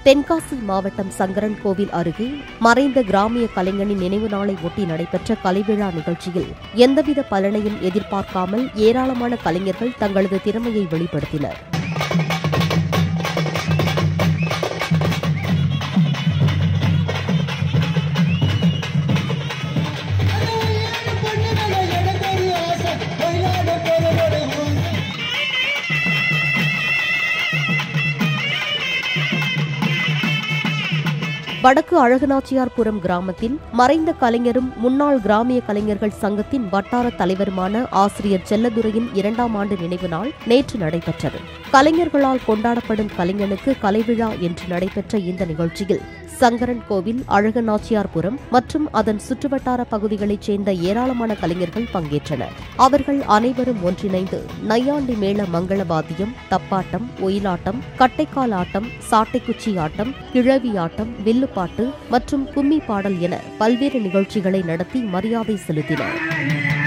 தென்காசி மாவட்டம் சங்கரன் கோவில் அருகே மறைந்த கிராமிய கலைஞனின் நினைவு நாளை ஒட்டி நடைபெற்ற கலைவிழா நிகழ்ச்சியில் எந்தவித பலனையும் எதிர்பார்க்காமல் ஏராளமான கலைஞர்கள் தங்களது திறமையை வெளிப்படுத்தினர் வடக்கு அழகநாச்சியார்புரம் கிராமத்தில் மறைந்த கலைஞரும் முன்னாள் கிராமிய கலைஞர்கள் சங்கத்தின் வட்டார தலைவருமான ஆசிரியர் செல்லதுரையின் இரண்டாம் ஆண்டு நினைவு நாள் நேற்று நடைபெற்றது கலைஞர்களால் கொண்டாடப்படும் கலைஞனுக்கு கலைவிழா என்று நடைபெற்ற இந்த நிகழ்ச்சியில் சங்கரன் கோவில் அழகநாச்சியார்புரம் மற்றும் அதன் சுற்றுவட்டார பகுதிகளைச் சேர்ந்த ஏராளமான கலைஞர்கள் பங்கேற்றனர் அவர்கள் அனைவரும் ஒன்றிணைந்து நையாண்டி மேள மங்களவாத்தியம் தப்பாட்டம் ஒயிலாட்டம் கட்டைக்கால் ஆட்டம் சாட்டைக்குச்சி ஆட்டம் கிழவி ஆட்டம் வில்லுப்பாட்டு மற்றும் கும்மி பாடல் என பல்வேறு நிகழ்ச்சிகளை நடத்தி மரியாதை செலுத்தினர்